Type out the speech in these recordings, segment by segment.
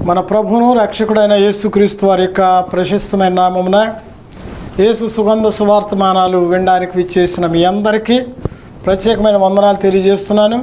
మన ప్రభువును రక్షకుడైన యేసుక్రీస్తు వారి యొక్క ప్రశస్తమైన నామమున యేసు సుగంధ సువార్తమానాలు వినడానికి విచ్చేసిన మీ అందరికీ ప్రత్యేకమైన వందనాలు తెలియజేస్తున్నాను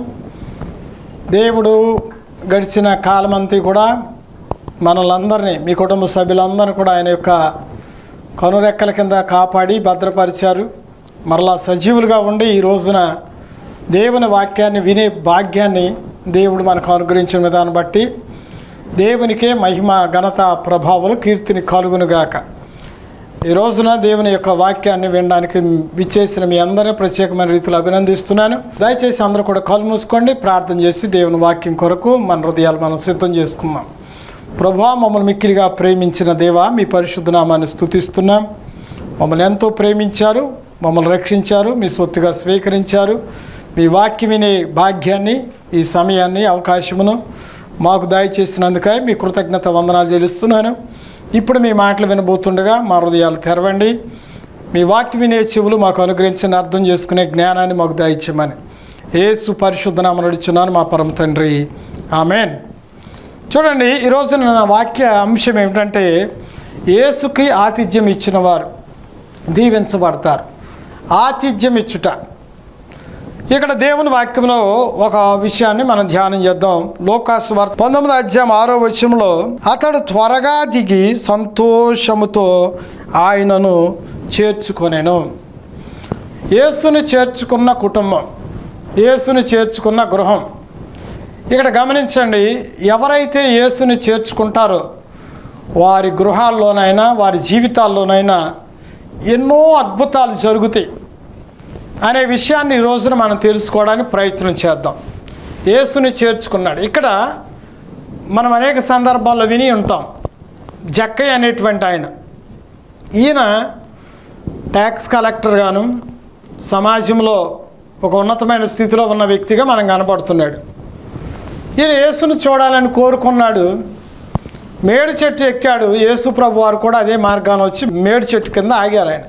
దేవుడు గడిచిన కాలమంతా కూడా మనలందరినీ మీ కుటుంబ సభ్యులందరినీ కూడా ఆయన యొక్క కనురెక్కల కింద కాపాడి భద్రపరిచారు మరలా సజీవులుగా ఉండి ఈ రోజున దేవుని వాక్యాన్ని వినే భాగ్యాన్ని దేవుడు మనకు అనుగ్రహించిన విధానం బట్టి దేవునికే మహిమ ఘనత ప్రభావాలు కీర్తిని కలుగునుగాక ఈ రోజున దేవుని యొక్క వాక్యాన్ని వినడానికి విచ్చేసిన మీ అందరినీ ప్రత్యేకమైన రీతిలో అభినందిస్తున్నాను దయచేసి అందరూ కూడా కళ్ళు మూసుకోండి ప్రార్థన చేసి దేవుని వాక్యం కొరకు మన హృదయాలు మనం సిద్ధం చేసుకుందాం ప్రభా మమ్మల్ని మిక్కిలిగా ప్రేమించిన దేవా మీ పరిశుద్ధ నామాన్ని స్తుతిస్తున్నాం మమ్మల్ని ఎంతో ప్రేమించారు మమ్మల్ని రక్షించారు మీ సొత్తుగా స్వీకరించారు మీ వాక్యం వినే భాగ్యాన్ని ఈ సమయాన్ని అవకాశమును మాకు దయచేసినందుకై మీ కృతజ్ఞత వందనాలు చెల్లిస్తున్నాను ఇప్పుడు మీ మాటలు వినబోతుండగా మా హృదయాలు తెరవండి మీ వాక్యం వినే చెవులు మాకు అనుగ్రహించిన అర్థం చేసుకునే జ్ఞానాన్ని మాకు దయచేయమని ఏసు పరిశుద్ధ నామం నడుచున్నాను మా పరమ తండ్రి ఆమెన్ చూడండి ఈరోజు నా వాక్య అంశం ఏమిటంటే యేసుకి ఆతిథ్యం ఇచ్చిన వారు దీవించబడతారు ఆతిథ్యం ఇచ్చుట ఇక్కడ దేవుని వాక్యంలో ఒక విషయాన్ని మనం ధ్యానం చేద్దాం లోకాసు వార్త పంతొమ్మిది అధ్యాయం ఆరో వచనంలో అతడు త్వరగా దిగి సంతోషముతో ఆయనను చేర్చుకొనేను యేసుని చేర్చుకున్న కుటుంబం యేసుని చేర్చుకున్న గృహం ఇక్కడ గమనించండి ఎవరైతే యేసుని చేర్చుకుంటారో వారి గృహాల్లోనైనా వారి జీవితాల్లోనైనా ఎన్నో అద్భుతాలు జరుగుతాయి అనే విషయాన్ని ఈ రోజున మనం తెలుసుకోవడానికి ప్రయత్నం చేద్దాం యేసుని చేర్చుకున్నాడు ఇక్కడ మనం అనేక సందర్భాల్లో విని ఉంటాం జక్కయ్య అనేటువంటి ఆయన ఈయన ట్యాక్స్ కలెక్టర్ గాను సమాజంలో ఒక ఉన్నతమైన స్థితిలో ఉన్న వ్యక్తిగా మనం కనపడుతున్నాడు ఈయన యేసును చూడాలని కోరుకున్నాడు మేడు చెట్టు ఎక్కాడు యేసు ప్రభు వారు కూడా అదే మార్గాన్ని వచ్చి మేడు చెట్టు కింద ఆగారు ఆయన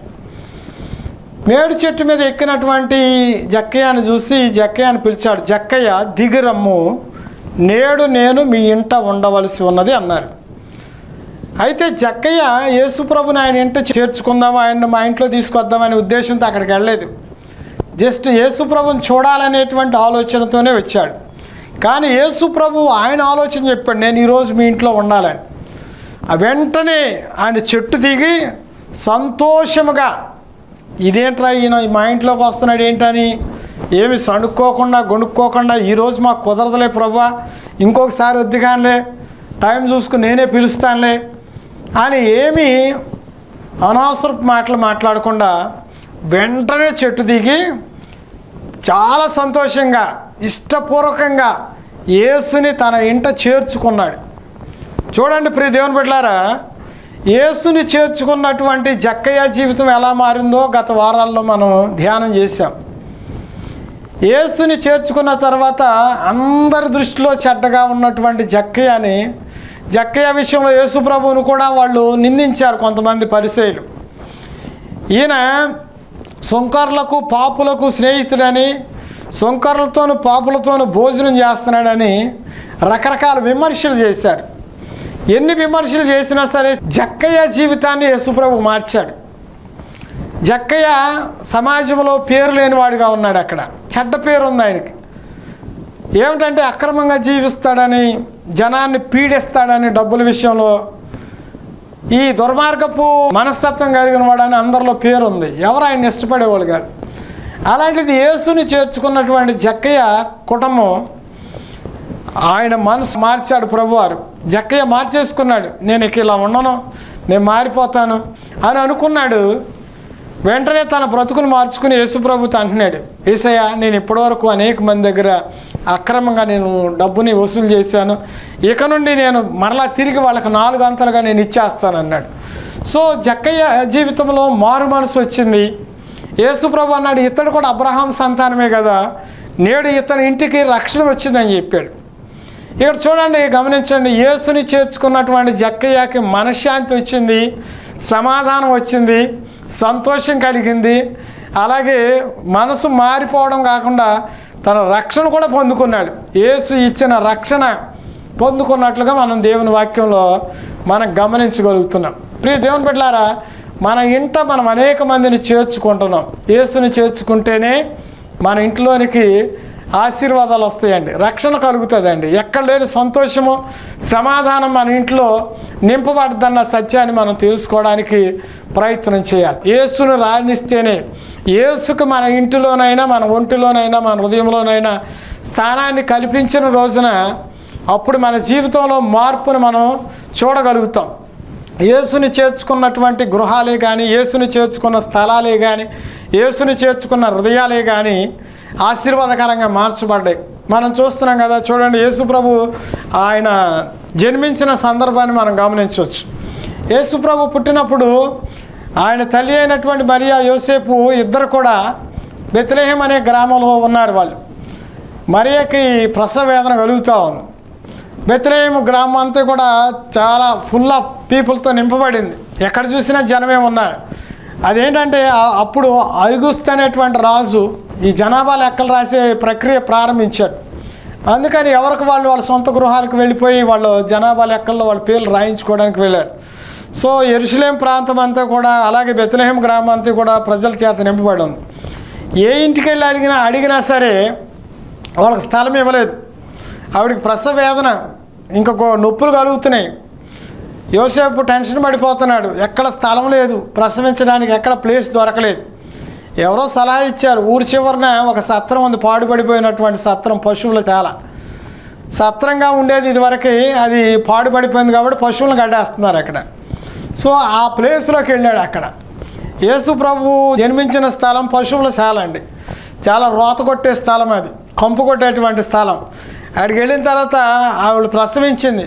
మేడు చెట్టు మీద ఎక్కినటువంటి జక్కయ్యను చూసి జక్కయ్యను పిలిచాడు జక్కయ్య దిగిరమ్ము నేడు నేను మీ ఇంట ఉండవలసి ఉన్నది అన్నారు అయితే జక్కయ్య యేసుప్రభుని ఆయన ఇంట చేర్చుకుందాం ఆయన్ని మా ఇంట్లో తీసుకొద్దామనే ఉద్దేశంతో అక్కడికి వెళ్ళలేదు జస్ట్ యేసుప్రభుని చూడాలనేటువంటి ఆలోచనతోనే వచ్చాడు కానీ యేసుప్రభు ఆయన ఆలోచన చెప్పాడు నేను ఈరోజు మీ ఇంట్లో ఉండాలని ఆ వెంటనే ఆయన చెట్టు దిగి సంతోషముగా ఇదేంట్రా ఈయన మా ఇంట్లోకి వస్తున్నాడు ఏంటని ఏమి సణుక్కోకుండా గొనుక్కోకుండా ఈరోజు మాకు కుదరదులే ప్రభా ఇంకొకసారి వద్దుగానిలే టైం చూసుకుని నేనే పిలుస్తానులే అని ఏమీ అనవసరపు మాటలు మాట్లాడకుండా వెంటనే చెట్టు దిగి చాలా సంతోషంగా ఇష్టపూర్వకంగా యేసుని తన ఇంట చేర్చుకున్నాడు చూడండి ప్రియ దేవుని బిడ్డారా యేసుని చేర్చుకున్నటువంటి జక్కయ్య జీవితం ఎలా మారిందో గత వారాల్లో మనం ధ్యానం చేశాం యేసుని చేర్చుకున్న తర్వాత అందరి దృష్టిలో చెడ్డగా ఉన్నటువంటి జక్కయ్యని జక్కయ్య విషయంలో యేసు ప్రభువును కూడా వాళ్ళు నిందించారు కొంతమంది పరిచయులు ఈయన సుంకర్లకు పాపులకు స్నేహితుడని సుంకర్లతోనూ పాపులతోనూ భోజనం చేస్తున్నాడని రకరకాల విమర్శలు చేశారు ఎన్ని విమర్శలు చేసినా సరే జక్కయ్య జీవితాన్ని యేసుప్రభు మార్చాడు జక్కయ్య సమాజంలో పేరు లేనివాడిగా ఉన్నాడు అక్కడ చెడ్డ పేరు ఉంది ఆయనకి ఏమిటంటే అక్రమంగా జీవిస్తాడని జనాన్ని పీడిస్తాడని డబ్బుల విషయంలో ఈ దుర్మార్గపు మనస్తత్వం కలిగిన వాడని అందరిలో పేరు ఉంది ఎవరు ఆయన ఇష్టపడేవాళ్ళు కాదు అలాంటిది యేసుని చేర్చుకున్నటువంటి జక్కయ్య కుటుంబం ఆయన మనసు మార్చాడు ప్రభువారు జక్కయ్య మార్చేసుకున్నాడు నేను ఇక ఇలా ఉండను నేను మారిపోతాను అని అనుకున్నాడు వెంటనే తన బ్రతుకును మార్చుకుని యేసుప్రభుతో అంటున్నాడు ఏసయ్య నేను ఇప్పటివరకు అనేక మంది దగ్గర అక్రమంగా నేను డబ్బుని వసూలు చేశాను ఇక నుండి నేను మరలా తిరిగి వాళ్ళకి నాలుగు అంతలుగా నేను ఇచ్చేస్తాను అన్నాడు సో జక్కయ్య జీవితంలో మారు మనసు వచ్చింది యేసుప్రభు అన్నాడు ఇతడు కూడా అబ్రహాం సంతానమే కదా నేడు ఇతని ఇంటికి రక్షణ వచ్చిందని చెప్పాడు ఇక్కడ చూడండి గమనించండి యేసుని చేర్చుకున్నటువంటి జక్కయ్యకి మనశ్శాంతి వచ్చింది సమాధానం వచ్చింది సంతోషం కలిగింది అలాగే మనసు మారిపోవడం కాకుండా తన రక్షణ కూడా పొందుకున్నాడు యేసు ఇచ్చిన రక్షణ పొందుకున్నట్లుగా మనం దేవుని వాక్యంలో మనం గమనించగలుగుతున్నాం ప్రియ దేవుని బిడ్డలారా మన ఇంట మనం అనేక మందిని చేర్చుకుంటున్నాం యేసుని చేర్చుకుంటేనే మన ఇంట్లోనికి ఆశీర్వాదాలు వస్తాయండి రక్షణ కలుగుతుందండి ఎక్కడ లేని సంతోషము సమాధానం మన ఇంట్లో నింపబడదన్న సత్యాన్ని మనం తెలుసుకోవడానికి ప్రయత్నం చేయాలి యేసును రాణిస్తేనే యేసుకు మన ఇంటిలోనైనా మన ఒంటిలోనైనా మన హృదయంలోనైనా స్థానాన్ని కల్పించిన రోజున అప్పుడు మన జీవితంలో మార్పును మనం చూడగలుగుతాం యేసుని చేర్చుకున్నటువంటి గృహాలే కానీ యేసుని చేర్చుకున్న స్థలాలే కానీ యేసుని చేర్చుకున్న హృదయాలే కానీ ఆశీర్వాదకరంగా మార్చబడ్డాయి మనం చూస్తున్నాం కదా చూడండి యేసు ప్రభు ఆయన జన్మించిన సందర్భాన్ని మనం గమనించవచ్చు యేసు ప్రభు పుట్టినప్పుడు ఆయన తల్లి అయినటువంటి మరియా యోసేపు ఇద్దరు కూడా బెత్లెహేం అనే గ్రామంలో ఉన్నారు వాళ్ళు మరియకి ప్రసవ వేదన కలుగుతూ ఉంది బెత్లెహేము గ్రామం అంతా కూడా చాలా ఫుల్ ఆఫ్ పీపుల్తో నింపబడింది ఎక్కడ చూసినా జనమే ఉన్నారు అదేంటంటే ఆ- అప్పుడు ఐగుస్త్ అనేటువంటి రాజు ఈ జనాభా లెక్కలు రాసే ప్రక్రియ ప్రారంభించాడు అందుకని ఎవరికి వాళ్ళు వాళ్ళ సొంత గృహాలకు వెళ్ళిపోయి వాళ్ళు జనాభా లెక్కల్లో వాళ్ళ పేర్లు రాయించుకోవడానికి వెళ్ళారు సో ఎరుసలేం ప్రాంతం అంతా కూడా అలాగే బెత్లెహేం గ్రామం అంతా కూడా ప్రజల చేత నింపబడి ఉంది ఏ ఇంటికి వెళ్ళి అడిగినా అడిగినా సరే వాళ్ళకి స్థలం ఇవ్వలేదు ఆవిడకి ప్రసవ వేదన ఇంకొక నొప్పులు కలుగుతున్నాయి యోసేపు టెన్షన్ పడిపోతున్నాడు ఎక్కడ స్థలం లేదు ప్రసవించడానికి ఎక్కడ ప్లేస్ దొరకలేదు ఎవరో సలహా ఇచ్చారు ఊరి చివరన ఒక సత్రం ఉంది పాడుపడిపోయినటువంటి సత్రం పశువుల చాలా సత్రంగా ఉండేది ఇదివరకు అది పాడుపడిపోయింది కాబట్టి పశువులను గడ్డేస్తున్నారు అక్కడ సో ఆ ప్లేస్లోకి వెళ్ళాడు అక్కడ యేసు ప్రభు జన్మించిన స్థలం పశువుల శాల అండి చాలా రోత కొట్టే స్థలం అది కంపు కొట్టేటువంటి స్థలం అక్కడికి వెళ్ళిన తర్వాత ఆవిడ ప్రసవించింది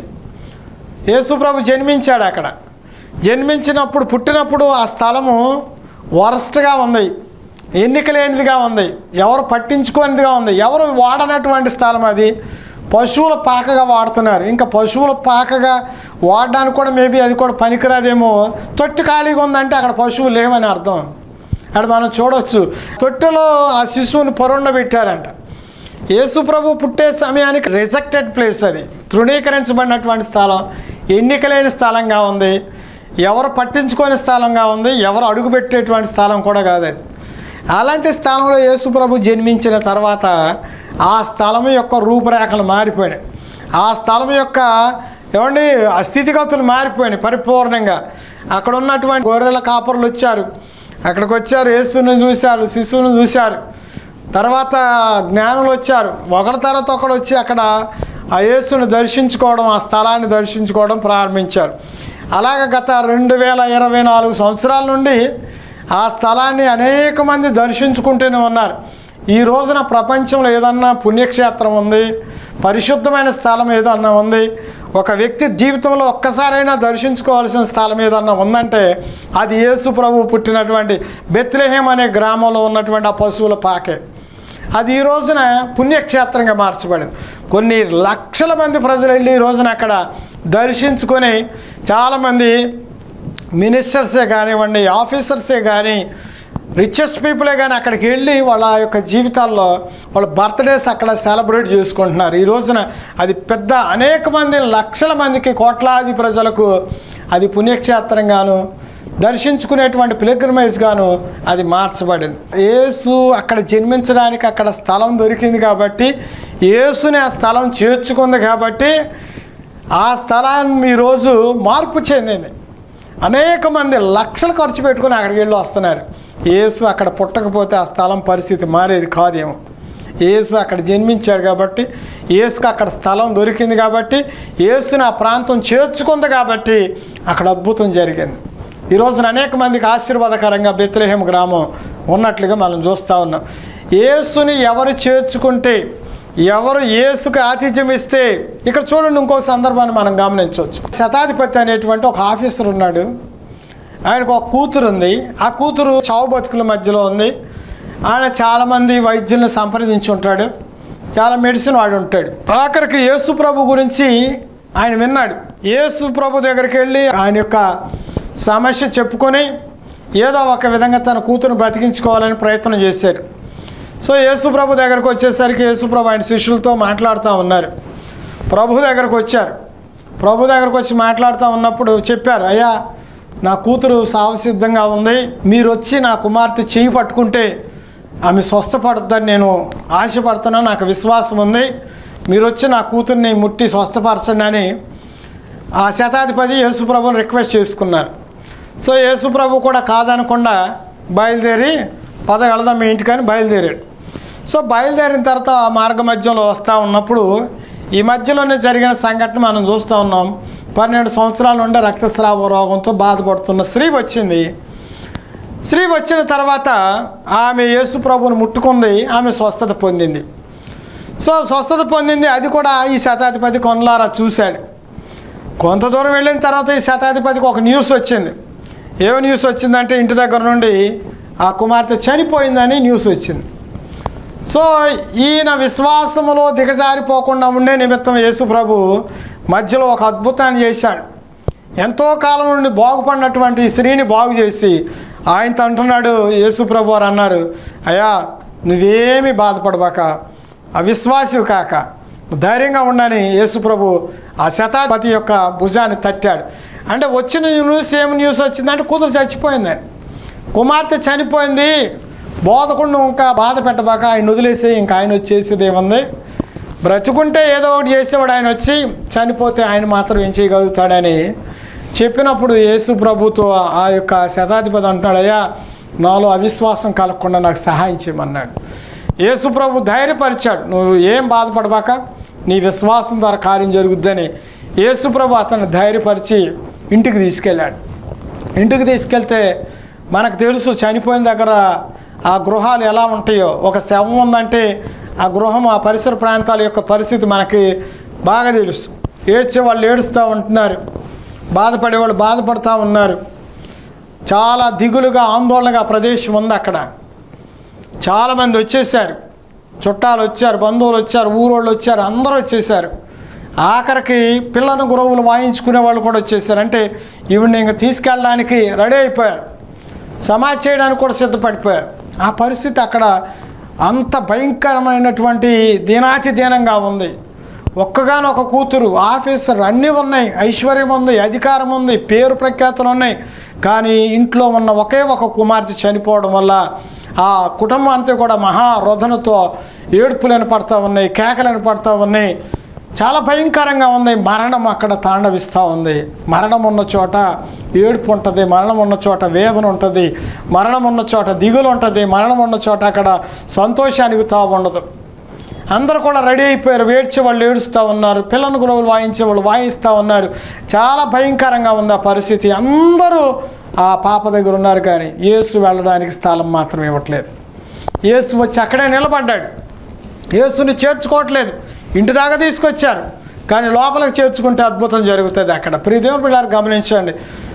యేసుప్రభు జన్మించాడు అక్కడ జన్మించినప్పుడు పుట్టినప్పుడు ఆ స్థలము వరస్ట్గా ఉంది ఎన్నిక లేనిదిగా ఉంది ఎవరు పట్టించుకోనిదిగా ఉంది ఎవరు వాడనటువంటి స్థలం అది పశువుల పాకగా వాడుతున్నారు ఇంకా పశువుల పాకగా వాడడానికి కూడా మేబీ అది కూడా పనికిరాదేమో తొట్టి ఖాళీగా ఉందంటే అక్కడ పశువులు లేవని అర్థం అక్కడ మనం చూడవచ్చు తొట్టెలో ఆ శిశువుని పొరుండ పెట్టారంట యేసు ప్రభు పుట్టే సమయానికి రిజెక్టెడ్ ప్లేస్ అది తృణీకరించబడినటువంటి స్థలం ఎన్నికలేని స్థలంగా ఉంది ఎవరు పట్టించుకోని స్థలంగా ఉంది ఎవరు అడుగుపెట్టేటువంటి స్థలం కూడా కాదు అది అలాంటి స్థలంలో యేసు ప్రభు జన్మించిన తర్వాత ఆ స్థలం యొక్క రూపురేఖలు మారిపోయినాయి ఆ స్థలం యొక్క ఏమండి ఆ స్థితిగతులు మారిపోయినాయి పరిపూర్ణంగా అక్కడ ఉన్నటువంటి గొర్రెల కాపరులు వచ్చారు అక్కడికి వచ్చారు యేసుని చూశారు శిశువుని చూశారు తర్వాత జ్ఞానులు వచ్చారు ఒకరి తర్వాత ఒకడు వచ్చి అక్కడ ఆ యేసుని దర్శించుకోవడం ఆ స్థలాన్ని దర్శించుకోవడం ప్రారంభించారు అలాగ గత రెండు వేల ఇరవై నాలుగు సంవత్సరాల నుండి ఆ స్థలాన్ని అనేక మంది దర్శించుకుంటూనే ఉన్నారు ఈ రోజున ప్రపంచంలో ఏదన్నా పుణ్యక్షేత్రం ఉంది పరిశుద్ధమైన స్థలం ఏదన్నా ఉంది ఒక వ్యక్తి జీవితంలో ఒక్కసారైనా దర్శించుకోవాల్సిన స్థలం ఏదన్నా ఉందంటే అది యేసు ప్రభు పుట్టినటువంటి బెత్లెహేం అనే గ్రామంలో ఉన్నటువంటి ఆ పశువుల పాకే అది ఈ రోజున పుణ్యక్షేత్రంగా మార్చబడింది కొన్ని లక్షల మంది ప్రజలు వెళ్ళి ఈ రోజున అక్కడ దర్శించుకొని చాలామంది మినిస్టర్సే కానివ్వండి ఆఫీసర్సే కానీ రిచెస్ట్ పీపులే కానీ అక్కడికి వెళ్ళి వాళ్ళ యొక్క జీవితాల్లో వాళ్ళ బర్త్డేస్ అక్కడ సెలబ్రేట్ చేసుకుంటున్నారు ఈ రోజున అది పెద్ద అనేక మంది లక్షల మందికి కోట్లాది ప్రజలకు అది పుణ్యక్షేత్రంగాను దర్శించుకునేటువంటి పిలిగ్రమేజ్ గాను అది మార్చబడింది యేసు అక్కడ జన్మించడానికి అక్కడ స్థలం దొరికింది కాబట్టి యేసుని ఆ స్థలం చేర్చుకుంది కాబట్టి ఆ స్థలాన్ని ఈరోజు మార్పు చెందింది అనేక మంది లక్షలు ఖర్చు పెట్టుకుని అక్కడికి వెళ్ళి వస్తున్నారు యేసు అక్కడ పుట్టకపోతే ఆ స్థలం పరిస్థితి మారేది కాదేమో యేసు అక్కడ జన్మించాడు కాబట్టి యేసుకు అక్కడ స్థలం దొరికింది కాబట్టి యేసుని ఆ ప్రాంతం చేర్చుకుంది కాబట్టి అక్కడ అద్భుతం జరిగింది ఈ రోజున అనేక మందికి ఆశీర్వాదకరంగా బెత్లెహేం గ్రామం ఉన్నట్లుగా మనం చూస్తూ ఉన్నాం యేసుని ఎవరు చేర్చుకుంటే ఎవరు యేసుకు ఆతిథ్యం ఇస్తే ఇక్కడ చూడండి ఇంకో సందర్భాన్ని మనం గమనించవచ్చు శతాధిపతి అనేటువంటి ఒక ఆఫీసర్ ఉన్నాడు ఆయనకు ఒక కూతురు ఉంది ఆ కూతురు చావు బతుకుల మధ్యలో ఉంది ఆయన చాలామంది వైద్యుల్ని సంప్రదించి ఉంటాడు చాలా మెడిసిన్ వాడి ఉంటాడు ఆఖరికి యేసు ప్రభు గురించి ఆయన విన్నాడు యేసు ప్రభు దగ్గరికి వెళ్ళి ఆయన యొక్క సమస్య చెప్పుకొని ఏదో ఒక విధంగా తన కూతురుని బ్రతికించుకోవాలని ప్రయత్నం చేశాడు సో యేసుప్రభు దగ్గరకు వచ్చేసరికి యేసుప్రభు ఆయన శిష్యులతో మాట్లాడుతూ ఉన్నారు ప్రభు దగ్గరకు వచ్చారు ప్రభు దగ్గరకు వచ్చి మాట్లాడుతూ ఉన్నప్పుడు చెప్పారు అయ్యా నా కూతురు సావసిద్ధంగా ఉంది మీరు వచ్చి నా కుమార్తె చేయి పట్టుకుంటే ఆమె స్వస్థపడుతుందని నేను ఆశపడుతున్నాను నాకు విశ్వాసం ఉంది మీరు వచ్చి నా కూతుర్ని ముట్టి స్వస్థపరచండి అని ఆ శతాధిపతి యేసుప్రభుని రిక్వెస్ట్ చేసుకున్నారు సో యేసుప్రభు కూడా కాదనకుండా బయలుదేరి పద వెళదాం మీ ఇంటికని బయలుదేరాడు సో బయలుదేరిన తర్వాత ఆ మార్గ మధ్యలో వస్తూ ఉన్నప్పుడు ఈ మధ్యలోనే జరిగిన సంఘటన మనం చూస్తూ ఉన్నాం పన్నెండు సంవత్సరాల నుండి రక్తస్రావ రోగంతో బాధపడుతున్న స్త్రీ వచ్చింది స్త్రీ వచ్చిన తర్వాత ఆమె యేసు ప్రభువుని ముట్టుకుంది ఆమె స్వస్థత పొందింది సో స్వస్థత పొందింది అది కూడా ఈ శతాధిపతి కొనలారా చూశాడు కొంత దూరం వెళ్ళిన తర్వాత ఈ శతాధిపతికి ఒక న్యూస్ వచ్చింది ఏమి న్యూస్ వచ్చిందంటే ఇంటి దగ్గర నుండి ఆ కుమార్తె చనిపోయిందని న్యూస్ వచ్చింది సో ఈయన విశ్వాసములో దిగజారిపోకుండా ఉండే నిమిత్తం యేసు ప్రభు మధ్యలో ఒక అద్భుతాన్ని చేశాడు ఎంతో కాలం నుండి బాగుపడినటువంటి ఈ స్త్రీని బాగు చేసి ఆయనతో అంటున్నాడు యేసు ప్రభు వారు అన్నారు అయ్యా నువ్వేమీ బాధపడబాక అవిశ్వాసివి కాక నువ్వు ధైర్యంగా ఉండని యేసు ప్రభు ఆ శతాధిపతి యొక్క భుజాన్ని తట్టాడు అంటే వచ్చిన న్యూస్ ఏం న్యూస్ వచ్చిందంటే కూతురు చచ్చిపోయింది కుమార్తె చనిపోయింది బోధకుండా ఇంకా బాధ పెట్టబాక ఆయన వదిలేసి ఇంకా ఆయన వచ్చేసేది ఏముంది బ్రతుకుంటే ఏదో ఒకటి చేసేవాడు ఆయన వచ్చి చనిపోతే ఆయన మాత్రం ఏం చేయగలుగుతాడని చెప్పినప్పుడు యేసు ప్రభుతో ఆ యొక్క శతాధిపతి అంటున్నాడు అయ్యా నాలో అవిశ్వాసం కలగకుండా నాకు సహాయం చేయమన్నాడు యేసు ప్రభు ధైర్యపరిచాడు నువ్వు ఏం బాధపడబాక నీ విశ్వాసం ద్వారా కార్యం జరుగుద్దని యేసు ప్రభు అతను ధైర్యపరిచి ఇంటికి తీసుకెళ్ళాడు ఇంటికి తీసుకెళ్తే మనకు తెలుసు చనిపోయిన దగ్గర ఆ గృహాలు ఎలా ఉంటాయో ఒక శవం ఉందంటే ఆ గృహం ఆ పరిసర ప్రాంతాల యొక్క పరిస్థితి మనకి బాగా తెలుసు ఏడ్చే వాళ్ళు ఏడుస్తూ ఉంటున్నారు బాధపడే వాళ్ళు బాధపడుతూ ఉన్నారు చాలా దిగులుగా ఆందోళనగా ప్రదేశం ఉంది అక్కడ చాలామంది వచ్చేసారు చుట్టాలు వచ్చారు బంధువులు వచ్చారు ఊరోళ్ళు వచ్చారు అందరూ వచ్చేసారు ఆఖరికి పిల్లను గురువులు వాయించుకునే వాళ్ళు కూడా వచ్చేసారు అంటే ఈవిడ్ని ఇంక తీసుకెళ్ళడానికి రెడీ అయిపోయారు సమాధి చేయడానికి కూడా సిద్ధపడిపోయారు ఆ పరిస్థితి అక్కడ అంత భయంకరమైనటువంటి దీనాతి దీనంగా ఉంది ఒక్కగానొక కూతురు ఆఫీసర్ అన్నీ ఉన్నాయి ఐశ్వర్యం ఉంది అధికారం ఉంది పేరు ప్రఖ్యాతులు ఉన్నాయి కానీ ఇంట్లో ఉన్న ఒకే ఒక కుమార్తె చనిపోవడం వల్ల ఆ కుటుంబం అంతా కూడా మహా రోదనతో ఏడుపులను పడతా ఉన్నాయి కేకలను పడతా ఉన్నాయి చాలా భయంకరంగా ఉంది మరణం అక్కడ తాండవిస్తూ ఉంది మరణం ఉన్న చోట ఏడుపు ఉంటుంది మరణం ఉన్న చోట వేదన ఉంటుంది మరణం ఉన్న చోట దిగులు ఉంటుంది మరణం ఉన్న చోట అక్కడ సంతోషానికి తావు ఉండదు అందరూ కూడా రెడీ అయిపోయారు వేడ్చే వాళ్ళు ఏడుస్తూ ఉన్నారు పిల్లని గురువులు వాయించే వాళ్ళు వాయిస్తూ ఉన్నారు చాలా భయంకరంగా ఉంది ఆ పరిస్థితి అందరూ ఆ పాప దగ్గర ఉన్నారు కానీ యేసు వెళ్ళడానికి స్థలం మాత్రం ఇవ్వట్లేదు యేసు వచ్చి అక్కడే నిలబడ్డాడు యేసుని చేర్చుకోవట్లేదు ఇంటి దాకా తీసుకొచ్చారు కానీ లోపలికి చేర్చుకుంటే అద్భుతం జరుగుతుంది అక్కడ ప్రియదేవుని పిల్లలు గమనించండి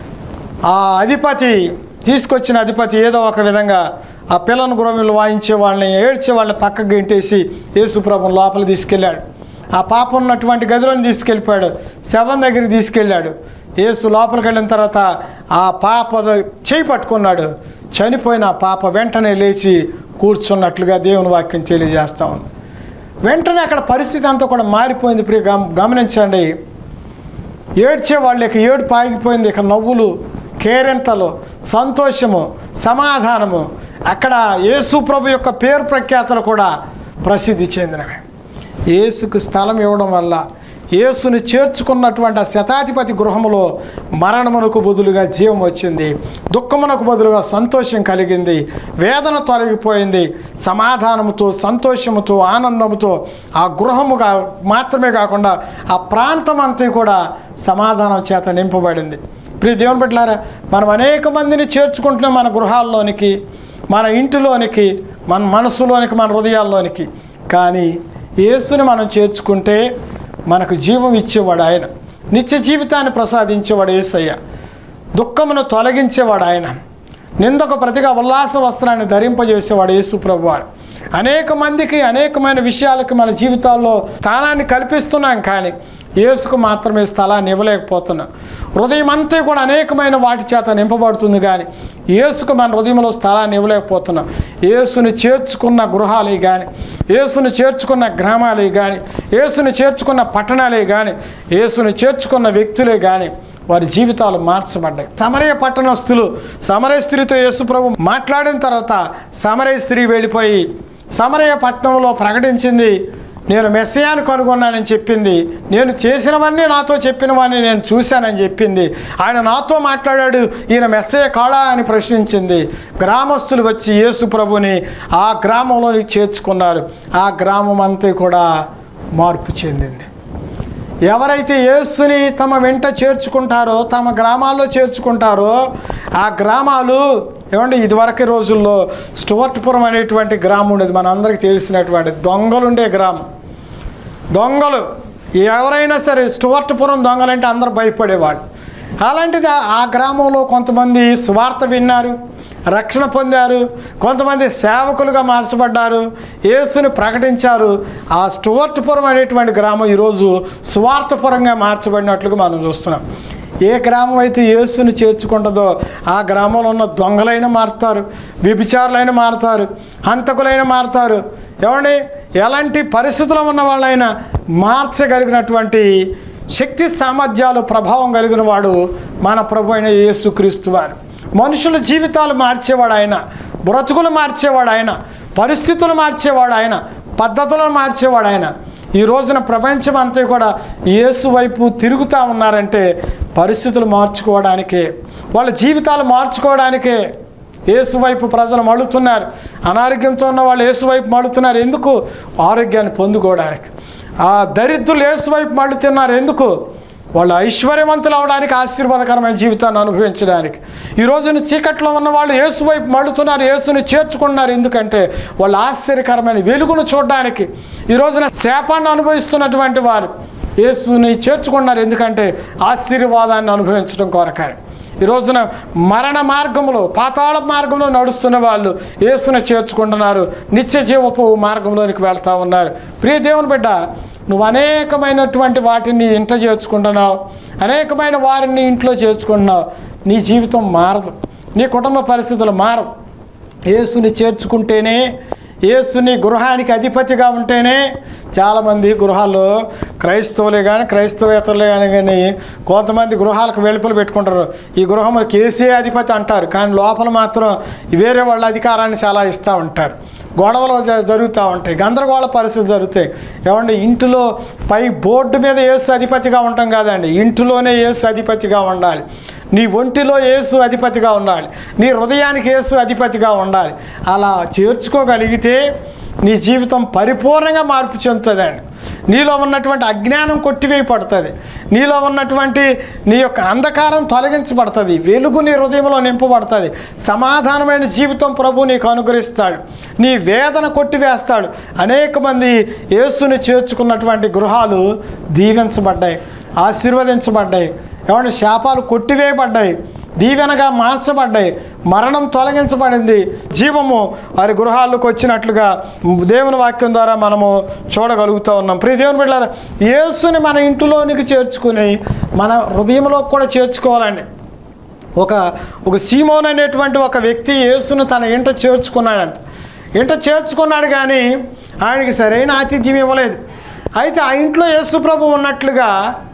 ఆ అధిపతి తీసుకొచ్చిన అధిపతి ఏదో ఒక విధంగా ఆ పిల్లను గురవిలు వాయించే వాళ్ళని ఏడ్చే వాళ్ళని పక్కకు గెంటేసి యేసుప్రభుని లోపల తీసుకెళ్ళాడు ఆ పాప ఉన్నటువంటి గదిలోని తీసుకెళ్ళిపోయాడు శవం దగ్గరికి తీసుకెళ్ళాడు యేసు లోపలికి వెళ్ళిన తర్వాత ఆ పాప చేయి పట్టుకున్నాడు చనిపోయిన ఆ పాప వెంటనే లేచి కూర్చున్నట్లుగా దేవుని వాక్యం తెలియజేస్తా ఉంది వెంటనే అక్కడ పరిస్థితి అంతా కూడా మారిపోయింది ప్రియ గమ గమనించండి ఏడ్చే వాళ్ళకి ఏడుపు ఆగిపోయింది ఇక నవ్వులు కేరింతలు సంతోషము సమాధానము అక్కడ యేసు ప్రభు యొక్క పేరు ప్రఖ్యాతలు కూడా ప్రసిద్ధి చెందినవి యేసుకు స్థలం ఇవ్వడం వల్ల యేసుని చేర్చుకున్నటువంటి ఆ శతాధిపతి గృహములో మరణమునకు బదులుగా జీవం వచ్చింది దుఃఖమునకు బదులుగా సంతోషం కలిగింది వేదన తొలగిపోయింది సమాధానముతో సంతోషముతో ఆనందముతో ఆ గృహముగా మాత్రమే కాకుండా ఆ ప్రాంతం అంతా కూడా సమాధానం చేత నింపబడింది ప్రియ దేవుని బిడ్డలారా మనం అనేక మందిని చేర్చుకుంటున్నాం మన గృహాల్లోనికి మన ఇంటిలోనికి మన మనసులోనికి మన హృదయాల్లోనికి కానీ యేసుని మనం చేర్చుకుంటే మనకు జీవం ఇచ్చేవాడు ఆయన నిత్య జీవితాన్ని ప్రసాదించేవాడు యేసయ్య దుఃఖమును తొలగించేవాడు ఆయన నిందకు ప్రతిగా ఉల్లాస వస్త్రాన్ని ధరింపజేసేవాడు యేసు ప్రభువారు అనేక మందికి అనేకమైన విషయాలకు మన జీవితాల్లో స్థానాన్ని కల్పిస్తున్నాం కానీ యేసుకు మాత్రమే స్థలాన్ని ఇవ్వలేకపోతున్నాం హృదయం అంతా కూడా అనేకమైన వాటి చేత నింపబడుతుంది కానీ యేసుకు మన హృదయంలో స్థలాన్ని ఇవ్వలేకపోతున్నాం యేసుని చేర్చుకున్న గృహాలు కానీ యేసుని చేర్చుకున్న గ్రామాలే కానీ యేసుని చేర్చుకున్న పట్టణాలే కానీ యేసుని చేర్చుకున్న వ్యక్తులే కానీ వారి జీవితాలు మార్చబడ్డాయి సమరయ పట్టణస్థులు సమరయ స్త్రీతో యేసు ప్రభు మాట్లాడిన తర్వాత సమరయ స్త్రీ వెళ్ళిపోయి సమరయ పట్టణంలో ప్రకటించింది నేను మెస్సయాను కనుగొన్నానని చెప్పింది నేను చేసినవన్నీ నాతో చెప్పినవన్నీ నేను చూశానని చెప్పింది ఆయన నాతో మాట్లాడాడు ఈయన మెస్సయ్య కాడా అని ప్రశ్నించింది గ్రామస్తులు వచ్చి యేసు ప్రభుని ఆ గ్రామంలోనికి చేర్చుకున్నారు ఆ గ్రామం అంతా కూడా మార్పు చెందింది ఎవరైతే యేసుని తమ వెంట చేర్చుకుంటారో తమ గ్రామాల్లో చేర్చుకుంటారో ఆ గ్రామాలు ఏమంటే ఇదివరకు రోజుల్లో స్టువర్ట్పురం అనేటువంటి గ్రామం ఉండేది మనందరికీ తెలిసినటువంటి దొంగలుండే గ్రామం దొంగలు ఎవరైనా సరే స్టువర్ట్పురం దొంగలంటే అందరూ భయపడేవాళ్ళు అలాంటిది ఆ- ఆ గ్రామంలో కొంతమంది సువార్త విన్నారు రక్షణ పొందారు కొంతమంది సేవకులుగా మార్చబడ్డారు యేసుని ప్రకటించారు ఆ స్టువర్ట్పురం అనేటువంటి గ్రామం ఈరోజు సువార్థపురంగా మార్చబడినట్లుగా మనం చూస్తున్నాం ఏ గ్రామం అయితే యేసుని చేర్చుకుంటుందో ఆ గ్రామంలో ఉన్న దొంగలైన మారుతారు వ్యభిచారులైన మారుతారు హంతకులైన మారుతారు ఏమండి ఎలాంటి పరిస్థితుల్లో ఉన్న వాళ్ళైనా మార్చగలిగినటువంటి శక్తి సామర్థ్యాలు ప్రభావం కలిగిన వాడు మన ప్రభు అయిన యేసుక్రీస్తు వారు మనుషుల జీవితాలు మార్చేవాడు ఆయన బ్రతుకులు మార్చేవాడు ఆయన పరిస్థితులు మార్చేవాడు ఆయన పద్ధతులను మార్చేవాడు ఆయన ఈ రోజున ప్రపంచం అంతా కూడా యేసు వైపు తిరుగుతూ ఉన్నారంటే పరిస్థితులు మార్చుకోవడానికే వాళ్ళ జీవితాలు మార్చుకోవడానికే యేసు వైపు ప్రజలు మళ్ళుతున్నారు అనారోగ్యంతో ఉన్న వాళ్ళు యేసు వైపు మళ్ళుతున్నారు ఎందుకు ఆరోగ్యాన్ని పొందుకోవడానికి ఆ దరిద్రులు యేసు వైపు మళ్ళుతున్నారు ఎందుకు వాళ్ళు ఐశ్వర్యవంతులు అవడానికి ఆశీర్వాదకరమైన జీవితాన్ని అనుభవించడానికి ఈ రోజున చీకట్లో ఉన్న వాళ్ళు యేసు వైపు మళ్ళుతున్నారు యేసుని చేర్చుకుంటున్నారు ఎందుకంటే వాళ్ళు ఆశ్చర్యకరమైన వెలుగును చూడడానికి ఈ రోజున శాపాన్ని అనుభవిస్తున్నటువంటి వారు యేసుని చేర్చుకున్నారు ఎందుకంటే ఆశీర్వాదాన్ని అనుభవించడం కొరకారు ఈ రోజున మరణ మార్గంలో పాతాళ మార్గంలో నడుస్తున్న వాళ్ళు యేసుని చేర్చుకుంటున్నారు నిత్య జీవపు మార్గంలోనికి వెళ్తా ఉన్నారు ప్రియ దేవుని బిడ్డ నువ్వు అనేకమైనటువంటి వాటిని ఇంట చేర్చుకుంటున్నావు అనేకమైన వారిని ఇంట్లో చేర్చుకుంటున్నావు నీ జీవితం మారదు నీ కుటుంబ పరిస్థితులు మారవు యేసుని చేర్చుకుంటేనే యేసుని గృహానికి అధిపతిగా ఉంటేనే చాలామంది గృహాల్లో క్రైస్తవులే కానీ క్రైస్తవేతరులే కానీ కానీ కొంతమంది గృహాలకు వెలుపలు పెట్టుకుంటారు ఈ గృహంలో కేసీ అధిపతి అంటారు కానీ లోపల మాత్రం వేరే వాళ్ళ అధికారాన్ని చాలా ఇస్తూ ఉంటారు గొడవలు జ- జరుగుతూ ఉంటాయి గందరగోళ పరిస్థితి జరుగుతాయి ఏమండి ఇంటిలో పై బోర్డు మీద యేసు అధిపతిగా ఉంటాం కాదండి ఇంటిలోనే యేసు అధిపతిగా ఉండాలి నీ ఒంటిలో యేసు అధిపతిగా ఉండాలి నీ హృదయానికి యేసు అధిపతిగా ఉండాలి అలా చేర్చుకోగలిగితే నీ జీవితం పరిపూర్ణంగా మార్పు చెందుతుందండి నీలో ఉన్నటువంటి అజ్ఞానం కొట్టివేయబడుతుంది నీలో ఉన్నటువంటి నీ యొక్క అంధకారం తొలగించబడుతుంది వెలుగు నీ హృదయంలో నింపబడుతుంది సమాధానమైన జీవితం ప్రభు నీకు అనుగ్రహిస్తాడు నీ వేదన కొట్టివేస్తాడు అనేక మంది యేసుని చేర్చుకున్నటువంటి గృహాలు దీవించబడ్డాయి ఆశీర్వదించబడ్డాయి ఏమంటే శాపాలు కొట్టివేయబడ్డాయి దీవెనగా మార్చబడ్డాయి మరణం తొలగించబడింది జీవము వారి గృహాల్లోకి వచ్చినట్లుగా దేవుని వాక్యం ద్వారా మనము చూడగలుగుతూ ఉన్నాం ప్రియ దేవుని బిడ్డారా యేసుని మన ఇంటిలోనికి చేర్చుకుని మన హృదయంలో కూడా చేర్చుకోవాలండి ఒక ఒక సీమోన్ అనేటువంటి ఒక వ్యక్తి యేసును తన ఇంట చేర్చుకున్నాడంట ఇంట చేర్చుకున్నాడు కానీ ఆయనకి సరైన ఆతిథ్యం ఇవ్వలేదు అయితే ఆ ఇంట్లో యేసు ప్రభు ఉన్నట్లుగా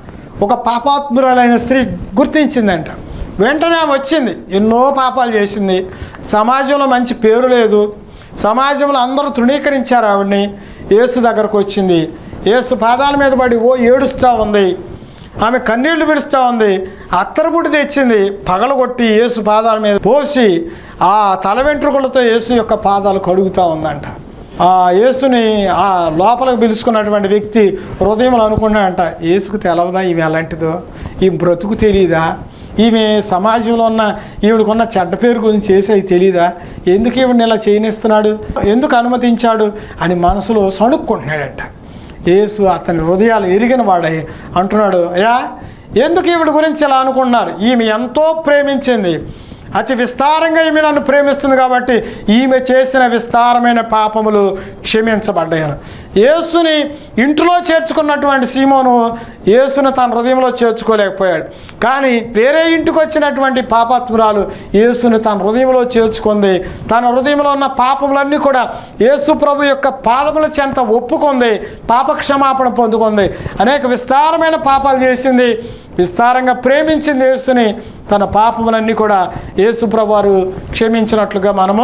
ఒక పాపాత్మురాలైన స్త్రీ గుర్తించిందంట వెంటనే ఆమె వచ్చింది ఎన్నో పాపాలు చేసింది సమాజంలో మంచి పేరు లేదు సమాజంలో అందరూ తృణీకరించారు ఆవిడ్ని యేసు దగ్గరకు వచ్చింది యేసు పాదాల మీద పడి ఓ ఏడుస్తూ ఉంది ఆమె కన్నీళ్లు విడుస్తూ ఉంది అత్తరబుడి తెచ్చింది పగలగొట్టి యేసు పాదాల మీద పోసి ఆ తల వెంట్రుకలతో యేసు యొక్క పాదాలు కడుగుతూ ఉందంట ఆ యేసుని ఆ లోపలికి పిలుచుకున్నటువంటి వ్యక్తి హృదయంలో అనుకున్నాడంట యేసుకు తెలవదా ఈమె ఎలాంటిదో ఈ బ్రతుకు తెలియదా ఈమె సమాజంలో ఉన్న ఈవిడకున్న చెడ్డ పేరు గురించి చేసేది తెలియదా ఎందుకు ఈవిడిని ఇలా చేయనిస్తున్నాడు ఎందుకు అనుమతించాడు అని మనసులో సణుక్కుంటున్నాడంట యేసు అతని హృదయాలు ఎరిగిన వాడే అంటున్నాడు అయ్యా ఎందుకు ఈవిడ గురించి ఇలా అనుకుంటున్నారు ఈమె ఎంతో ప్రేమించింది అతి విస్తారంగా ఈమె నన్ను ప్రేమిస్తుంది కాబట్టి ఈమె చేసిన విస్తారమైన పాపములు క్షమించబడ్డాయను యేసుని ఇంటిలో చేర్చుకున్నటువంటి సీమోను యేసును తన హృదయంలో చేర్చుకోలేకపోయాడు కానీ వేరే ఇంటికి వచ్చినటువంటి పాపాత్మురాలు యేసుని తన హృదయంలో చేర్చుకుంది తన హృదయంలో ఉన్న పాపములన్నీ కూడా యేసు ప్రభు యొక్క పాదముల చెంత ఒప్పుకుంది పాప క్షమాపణ పొందుకుంది అనేక విస్తారమైన పాపాలు చేసింది విస్తారంగా ప్రేమించింది యేసుని తన పాపములన్నీ కూడా యేసు ప్రభు వారు క్షమించినట్లుగా మనము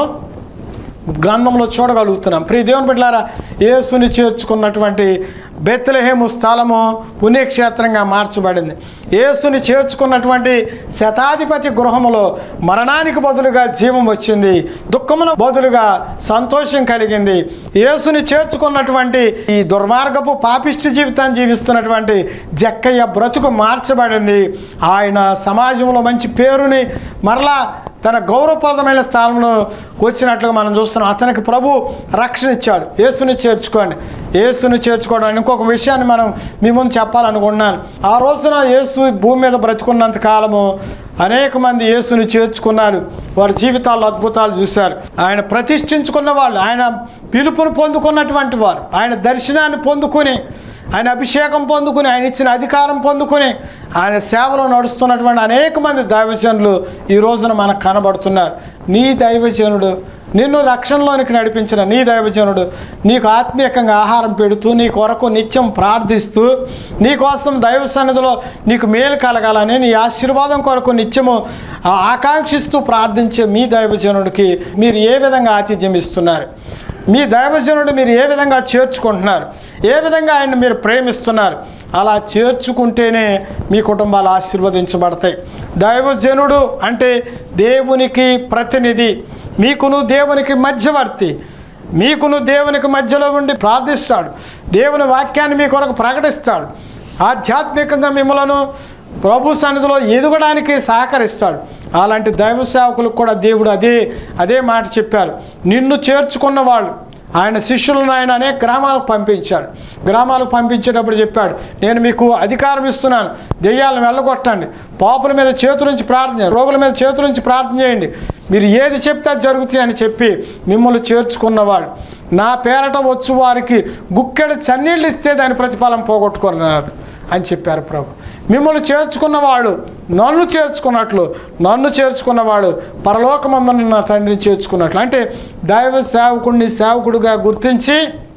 గ్రంథంలో చూడగలుగుతున్నాం ప్రియ దేవుని బిడ్డలారా యేసుని చేర్చుకున్నటువంటి బెత్లహేము స్థలము పుణ్యక్షేత్రంగా మార్చబడింది యేసుని చేర్చుకున్నటువంటి శతాధిపతి గృహములో మరణానికి బదులుగా జీవం వచ్చింది దుఃఖమున బదులుగా సంతోషం కలిగింది యేసుని చేర్చుకున్నటువంటి ఈ దుర్మార్గపు పాపిష్టి జీవితాన్ని జీవిస్తున్నటువంటి జక్కయ్య బ్రతుకు మార్చబడింది ఆయన సమాజంలో మంచి పేరుని మరలా తన గౌరవప్రదమైన స్థానంలో వచ్చినట్లుగా మనం చూస్తున్నాం అతనికి ప్రభు రక్షణ ఇచ్చాడు యేసుని చేర్చుకోండి యేసుని చేర్చుకోవడం ఇంకొక విషయాన్ని మనం మీ ముందు చెప్పాలనుకుంటున్నాను ఆ రోజున యేసు భూమి మీద బ్రతుకున్నంత కాలము అనేక మంది యేసుని చేర్చుకున్నారు వారి జీవితాల్లో అద్భుతాలు చూశారు ఆయన ప్రతిష్ఠించుకున్న వాళ్ళు ఆయన పిలుపును పొందుకున్నటువంటి వారు ఆయన దర్శనాన్ని పొందుకుని ఆయన అభిషేకం పొందుకుని ఆయన ఇచ్చిన అధికారం పొందుకుని ఆయన సేవలో నడుస్తున్నటువంటి అనేక మంది దైవజనులు ఈ రోజున మనకు కనబడుతున్నారు నీ దైవజనుడు నిన్ను రక్షణలోనికి నడిపించిన నీ దైవజనుడు నీకు ఆత్మీయంగా ఆహారం పెడుతూ నీ కొరకు నిత్యం ప్రార్థిస్తూ నీ కోసం దైవ సన్నిధిలో నీకు మేలు కలగాలని నీ ఆశీర్వాదం కొరకు నిత్యము ఆ, ఆకాంక్షిస్తూ ప్రార్థించే మీ దైవజనుడికి మీరు ఏ విధంగా ఆతిథ్యం ఇస్తున్నారు మీ దైవజనుడు మీరు ఏ విధంగా చేర్చుకుంటున్నారు ఏ విధంగా ఆయన మీరు ప్రేమిస్తున్నారు అలా చేర్చుకుంటేనే మీ కుటుంబాలు ఆశీర్వదించబడతాయి దైవజనుడు అంటే దేవునికి ప్రతినిధి మీకును దేవునికి మధ్యవర్తి మీకును దేవునికి మధ్యలో ఉండి ప్రార్థిస్తాడు దేవుని వాక్యాన్ని మీ కొరకు ప్రకటిస్తాడు ఆధ్యాత్మికంగా మిమ్మలను ప్రభు సన్నిధిలో ఎదగడానికి సహకరిస్తాడు అలాంటి దైవ సేవకులకు కూడా దేవుడు అదే అదే మాట చెప్పారు నిన్ను చేర్చుకున్న వాళ్ళు ఆయన శిష్యులను ఆయన అనేక గ్రామాలకు పంపించాడు గ్రామాలకు పంపించేటప్పుడు చెప్పాడు నేను మీకు అధికారం ఇస్తున్నాను దెయ్యాలను వెళ్ళగొట్టండి పాపుల మీద చేతుల నుంచి ప్రార్థన చేయండి రోగుల మీద చేతుల నుంచి ప్రార్థన చేయండి మీరు ఏది చెప్తే అది జరుగుతాయి అని చెప్పి మిమ్మల్ని చేర్చుకున్నవాడు నా పేరట వచ్చు వారికి గుక్కెడు చన్నీళ్ళు ఇస్తే దాని ప్రతిఫలం పోగొట్టుకున్నారు అని చెప్పారు ప్రభు మిమ్మల్ని చేర్చుకున్నవాడు నన్ను చేర్చుకున్నట్లు నన్ను చేర్చుకున్నవాడు పరలోకమందున నా తండ్రిని చేర్చుకున్నట్లు అంటే దైవ సేవకుడిని సేవకుడిగా గుర్తించి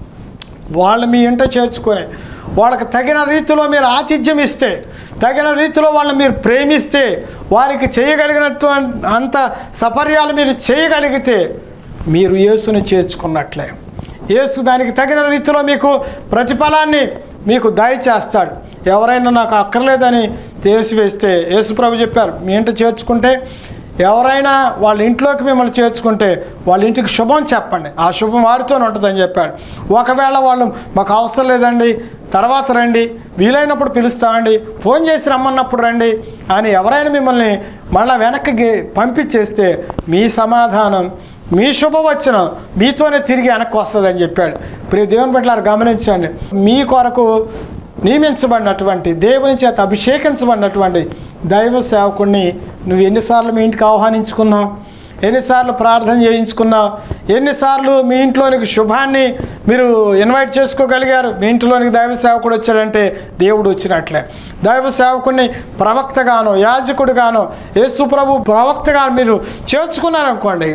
వాళ్ళు మీ ఇంట చేర్చుకొని వాళ్ళకి తగిన రీతిలో మీరు ఆతిథ్యం ఇస్తే తగిన రీతిలో వాళ్ళని మీరు ప్రేమిస్తే వారికి చేయగలిగినట్టు అంత సపర్యాలు మీరు చేయగలిగితే మీరు యేసుని చేర్చుకున్నట్లే యేసు దానికి తగిన రీతిలో మీకు ప్రతిఫలాన్ని మీకు దయచేస్తాడు ఎవరైనా నాకు అక్కర్లేదని తీసివేస్తే యేసుప్రభు చెప్పారు మీ ఇంట చేర్చుకుంటే ఎవరైనా వాళ్ళ ఇంట్లోకి మిమ్మల్ని చేర్చుకుంటే వాళ్ళ ఇంటికి శుభం చెప్పండి ఆ శుభం వారితోనే ఉంటుందని చెప్పాడు ఒకవేళ వాళ్ళు మాకు అవసరం లేదండి తర్వాత రండి వీలైనప్పుడు పిలుస్తామండి ఫోన్ చేసి రమ్మన్నప్పుడు రండి అని ఎవరైనా మిమ్మల్ని మళ్ళీ వెనక్కి పంపించేస్తే మీ సమాధానం మీ శుభవచనం మీతోనే తిరిగి వెనక్కి వస్తుందని చెప్పాడు ప్రియ దేవుని బిడ్డలారు గమనించండి మీ కొరకు నియమించబడినటువంటి దేవుని చేత అభిషేకించబడినటువంటి దైవ సేవకుడిని నువ్వు ఎన్నిసార్లు మీ ఇంటికి ఆహ్వానించుకున్నావు ఎన్నిసార్లు ప్రార్థన చేయించుకున్నావు ఎన్నిసార్లు మీ ఇంట్లోనికి శుభాన్ని మీరు ఇన్వైట్ చేసుకోగలిగారు మీ ఇంట్లోనికి దైవ సేవకుడు వచ్చాడంటే దేవుడు వచ్చినట్లే దైవ సేవకుడిని ప్రవక్తగానో యాజకుడిగానో యేసు ప్రభు ప్రవక్తగా మీరు చేర్చుకున్నారనుకోండి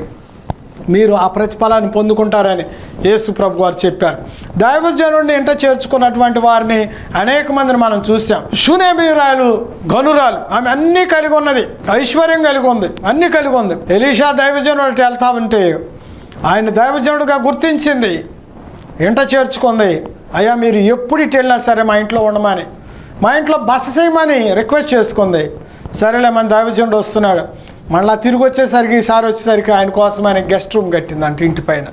మీరు ఆ ప్రతిఫలాన్ని పొందుకుంటారని యేసు ప్రభు వారు చెప్పారు దైవజనుడిని ఇంట చేర్చుకున్నటువంటి వారిని అనేక మందిని మనం చూసాం శూనేబీరాయలు గనురాలు ఆమె అన్నీ కలిగి ఉన్నది ఐశ్వర్యం కలిగి ఉంది అన్నీ కలిగి ఉంది ఎలీషా దైవజనుడు అటు వెళ్తా ఉంటే ఆయన దైవజనుడిగా గుర్తించింది ఇంట చేర్చుకుంది అయ్యా మీరు ఎప్పుడు ఇటు వెళ్ళినా సరే మా ఇంట్లో ఉండమని మా ఇంట్లో బస చేయమని రిక్వెస్ట్ చేసుకుంది సరేలే మన దైవజనుడు వస్తున్నాడు మళ్ళా తిరిగి వచ్చేసరికి ఈసారి వచ్చేసరికి ఆయన కోసం ఆయన గెస్ట్ రూమ్ కట్టింది అంటే ఇంటి పైన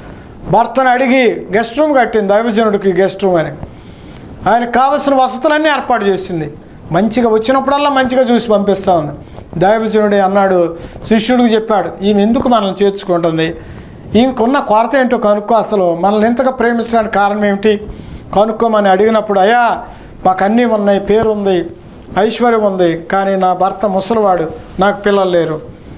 భర్తను అడిగి గెస్ట్ రూమ్ కట్టింది దైవజనుడికి గెస్ట్ రూమ్ అని ఆయనకు కావలసిన వసతులన్నీ ఏర్పాటు చేసింది మంచిగా వచ్చినప్పుడల్లా మంచిగా చూసి పంపిస్తా ఉంది దైవజనుడు అన్నాడు శిష్యుడికి చెప్పాడు ఈమె ఎందుకు మనల్ని చేర్చుకుంటుంది ఈమెకున్న కొరత ఏంటో కనుక్కో అసలు మనల్ని ఎంతగా ప్రేమించడానికి కారణం ఏమిటి కనుక్కోమని అడిగినప్పుడు అయ్యా మాకు అన్నీ ఉన్నాయి పేరు ఉంది ఐశ్వర్యం ఉంది కానీ నా భర్త ముసలివాడు నాకు పిల్లలు లేరు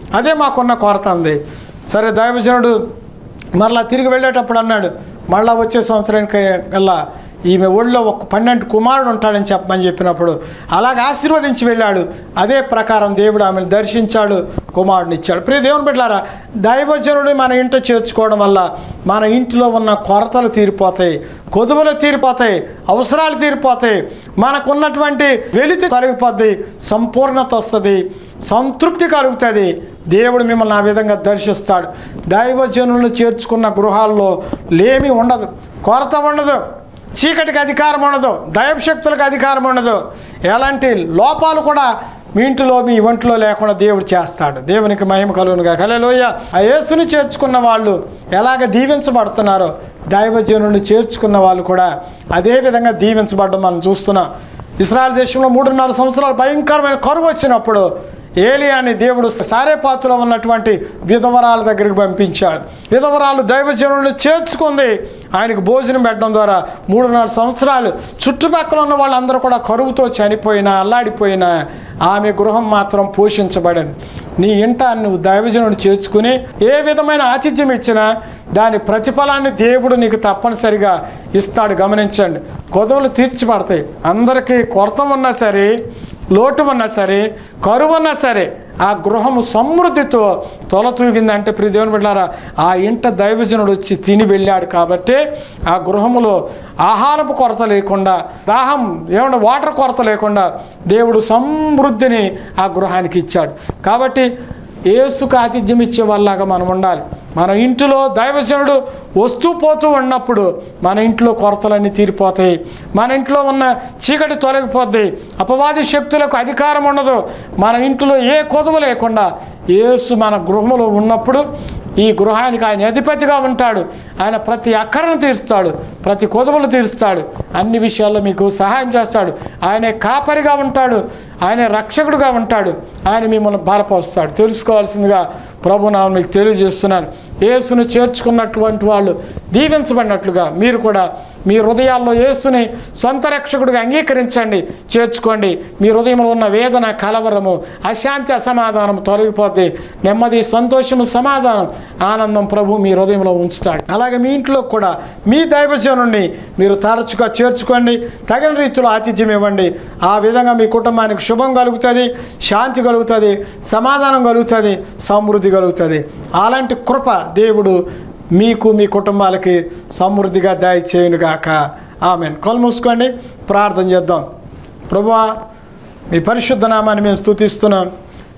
అదే మాకున్న కొరత ఉంది సరే దైవజనుడు మరలా తిరిగి వెళ్ళేటప్పుడు అన్నాడు మళ్ళా వచ్చే సంవత్సరానికి కల్లా ఈమె ఒళ్ళో ఒక పన్నెండు కుమారుడు ఉంటాడని చెప్పమని చెప్పినప్పుడు అలాగ ఆశీర్వదించి వెళ్ళాడు అదే ప్రకారం దేవుడు ఆమెను దర్శించాడు కుమారుడిని ఇచ్చాడు ప్రియ దేవుని బిడ్డారా దైవజనుడు మన ఇంట చేర్చుకోవడం వల్ల మన ఇంటిలో ఉన్న కొరతలు తీరిపోతాయి కొదువులు తీరిపోతాయి అవసరాలు తీరిపోతాయి మనకున్నటువంటి వెలితి తొలగిపోద్ది సంపూర్ణత వస్తుంది సంతృప్తి కలుగుతుంది దేవుడు మిమ్మల్ని ఆ విధంగా దర్శిస్తాడు దైవజనులను చేర్చుకున్న గృహాల్లో లేమి ఉండదు కొరత ఉండదు చీకటికి అధికారం ఉండదు దైవశక్తులకు అధికారం ఉండదు ఎలాంటి లోపాలు కూడా మీ ఇంటిలో మీ ఒంట్లో లేకుండా దేవుడు చేస్తాడు దేవునికి మహిమ కలుగునుగా కలలోయ ఆ యేసుని చేర్చుకున్న వాళ్ళు ఎలాగ దీవించబడుతున్నారో దైవజనుని చేర్చుకున్న వాళ్ళు కూడా అదే విధంగా దీవించబడడం మనం చూస్తున్నాం ఇస్రాయల్ దేశంలో మూడున్నర సంవత్సరాలు భయంకరమైన కరువు వచ్చినప్పుడు ఏలియాని దేవుడు సారేపాతులో ఉన్నటువంటి విధవరాల దగ్గరికి పంపించాడు విధవరాలు దైవజనులను చేర్చుకుంది ఆయనకు భోజనం పెట్టడం ద్వారా మూడున్నర సంవత్సరాలు చుట్టుపక్కల ఉన్న వాళ్ళందరూ కూడా కరువుతో చనిపోయినా అల్లాడిపోయినా ఆమె గృహం మాత్రం పోషించబడింది నీ ఇంట నువ్వు దైవజనుడు చేర్చుకుని ఏ విధమైన ఆతిథ్యం ఇచ్చినా దాని ప్రతిఫలాన్ని దేవుడు నీకు తప్పనిసరిగా ఇస్తాడు గమనించండి కొదవలు తీర్చిపడతాయి అందరికీ కొరత ఉన్నా సరే లోటు ఉన్నా సరే కరువు ఉన్నా సరే ఆ గృహము సమృద్ధితో తొలతూగిందంటే ప్రియ దేవుని బిడ్డారా ఆ ఇంట దైవజనుడు వచ్చి తిని వెళ్ళాడు కాబట్టి ఆ గృహములో ఆహారపు కొరత లేకుండా దాహం ఏమన్నా వాటర్ కొరత లేకుండా దేవుడు సమృద్ధిని ఆ గృహానికి ఇచ్చాడు కాబట్టి ఏసుకు ఆతిథ్యం ఇచ్చే వాళ్ళలాగా మనం ఉండాలి మన ఇంటిలో దైవజనుడు వస్తూ పోతూ ఉన్నప్పుడు మన ఇంట్లో కొరతలన్నీ తీరిపోతాయి మన ఇంట్లో ఉన్న చీకటి తొలగిపోద్ది అపవాది శక్తులకు అధికారం ఉండదు మన ఇంట్లో ఏ కొదవ లేకుండా యేసు మన గృహంలో ఉన్నప్పుడు ఈ గృహానికి ఆయన అధిపతిగా ఉంటాడు ఆయన ప్రతి అక్కరను తీరుస్తాడు ప్రతి కొదవలు తీరుస్తాడు అన్ని విషయాల్లో మీకు సహాయం చేస్తాడు ఆయనే కాపరిగా ఉంటాడు ఆయన రక్షకుడుగా ఉంటాడు ఆయన మిమ్మల్ని బలపరుస్తాడు తెలుసుకోవాల్సిందిగా ప్రభు నా మీకు తెలియజేస్తున్నాను యేసును చేర్చుకున్నటువంటి వాళ్ళు దీవించబడినట్లుగా మీరు కూడా మీ హృదయాల్లో యేసుని సొంత రక్షకుడిగా అంగీకరించండి చేర్చుకోండి మీ హృదయంలో ఉన్న వేదన కలవరము అశాంతి అసమాధానం తొలగిపోతే నెమ్మది సంతోషము సమాధానం ఆనందం ప్రభు మీ హృదయంలో ఉంచుతాడు అలాగే మీ ఇంట్లో కూడా మీ దైవజనుడిని మీరు తరచుగా చేర్చుకోండి తగిన రీతిలో ఆతిథ్యం ఇవ్వండి ఆ విధంగా మీ కుటుంబానికి శుభం కలుగుతుంది శాంతి కలుగుతుంది సమాధానం కలుగుతుంది సమృద్ధి కలుగుతుంది అలాంటి కృప దేవుడు మీకు మీ కుటుంబాలకి సమృద్ధిగా దయచేయునుగాక ఆమెన్ కళ్ళు మూసుకోండి ప్రార్థన చేద్దాం ప్రభువా మీ పరిశుద్ధ నామాన్ని మేము స్తుతిస్తున్నాం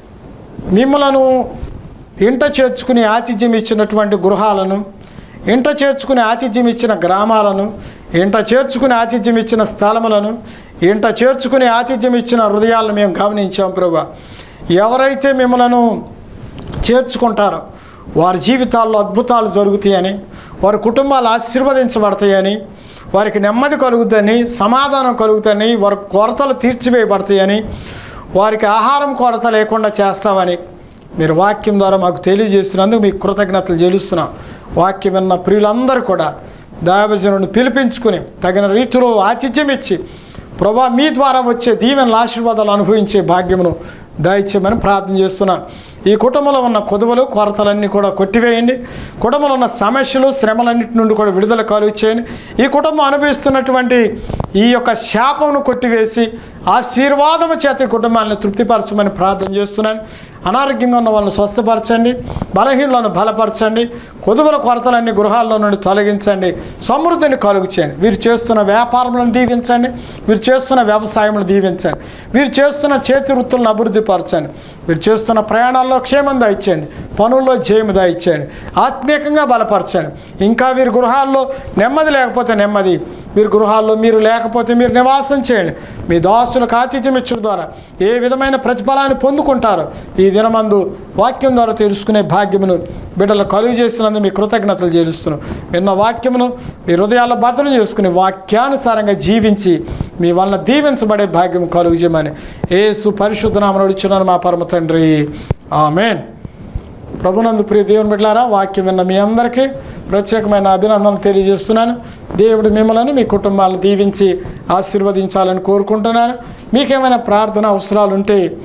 మిమ్మలను ఇంట చేర్చుకుని ఆతిథ్యం ఇచ్చినటువంటి గృహాలను ఇంట చేర్చుకుని ఆతిథ్యం ఇచ్చిన గ్రామాలను ఇంట చేర్చుకుని ఆతిథ్యం ఇచ్చిన స్థలములను ఇంట చేర్చుకుని ఆతిథ్యం ఇచ్చిన హృదయాలను మేము గమనించాం ప్రభా ఎవరైతే మిమ్మలను చేర్చుకుంటారో వారి జీవితాల్లో అద్భుతాలు జరుగుతాయని వారి కుటుంబాలు ఆశీర్వదించబడతాయని వారికి నెమ్మది కలుగుతుందని సమాధానం కలుగుతాయని వారి కొరతలు తీర్చివేయబడతాయని వారికి ఆహారం కొరత లేకుండా చేస్తామని మీరు వాక్యం ద్వారా మాకు తెలియజేస్తున్నందుకు మీకు కృతజ్ఞతలు చెల్లిస్తున్నాం వాక్యం విన్న ప్రియులందరూ కూడా దైవజనుడిని పిలిపించుకుని తగిన రీతిలో ఆతిథ్యం ఇచ్చి ప్రభా మీ ద్వారా వచ్చే దీవెనల ఆశీర్వాదాలు అనుభవించే భాగ్యమును దయచేయమని ప్రార్థన చేస్తున్నాను ఈ కుటుంబంలో ఉన్న కొదువలు కొరతలన్నీ కూడా కొట్టివేయండి కుటుంబంలో ఉన్న సమస్యలు శ్రమలన్నిటి నుండి కూడా విడుదల కలుగు చేయండి ఈ కుటుంబం అనుభవిస్తున్నటువంటి ఈ యొక్క శాపమును కొట్టివేసి ఆశీర్వాదము చేత ఈ కుటుంబాన్ని తృప్తిపరచమని ప్రార్థన చేస్తున్నాను అనారోగ్యంగా ఉన్న వాళ్ళని స్వస్థపరచండి బలహీనలను బలపరచండి కొదువుల కొరతలన్నీ గృహాల్లో నుండి తొలగించండి సమృద్ధిని కలుగు చేయండి వీరు చేస్తున్న వ్యాపారములను దీవించండి వీరు చేస్తున్న వ్యవసాయములు దీవించండి వీరు చేస్తున్న చేతి వృత్తులను అభివృద్ధి పరచండి మీరు చేస్తున్న ప్రయాణాల్లో క్షేమం దయచేయండి పనుల్లో జయము దయచేయండి ఆత్మీయంగా బలపరచండి ఇంకా వీరి గృహాల్లో నెమ్మది లేకపోతే నెమ్మది వీరి గృహాల్లో మీరు లేకపోతే మీరు నివాసం చేయండి మీ దాసులకు ఆతిథ్యం ఇచ్చడం ద్వారా ఏ విధమైన ప్రతిఫలాన్ని పొందుకుంటారో ఈ దినమందు వాక్యం ద్వారా తెలుసుకునే భాగ్యమును బిడ్డలు కలుగు చేసినందుకు మీ కృతజ్ఞతలు చెల్లిస్తున్నాం విన్న వాక్యమును మీ హృదయాల్లో భద్రం చేసుకుని వాక్యానుసారంగా జీవించి మీ వలన దీవించబడే భాగ్యం కలుగు చేయమని ఏసు పరిశుద్ధ నామను ఇచ్చున్నాను మా పరమ తండ్రి ఆమెన్ ప్రభునందు ప్రియ దేవుని బిడ్డారా వాక్యం విన్న మీ అందరికీ ప్రత్యేకమైన అభినందనలు తెలియజేస్తున్నాను దేవుడు మిమ్మల్ని మీ కుటుంబాలను దీవించి ఆశీర్వదించాలని కోరుకుంటున్నాను మీకేమైనా ప్రార్థన అవసరాలు ఉంటే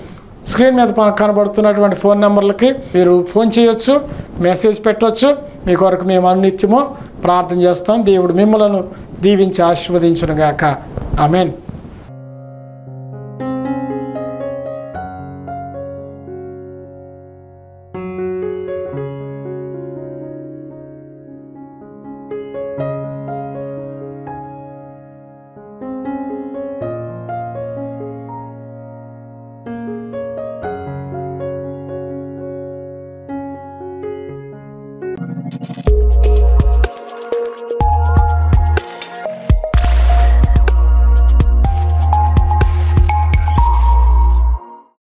స్క్రీన్ మీద ప- కనబడుతున్నటువంటి ఫోన్ నెంబర్లకి మీరు ఫోన్ చేయొచ్చు మెసేజ్ పెట్టవచ్చు మీ కొరకు మేము అన్నిత్యము ప్రార్థన చేస్తాం దేవుడు మిమ్మలను దీవించి ఆశీర్వదించును గాక ఆమెన్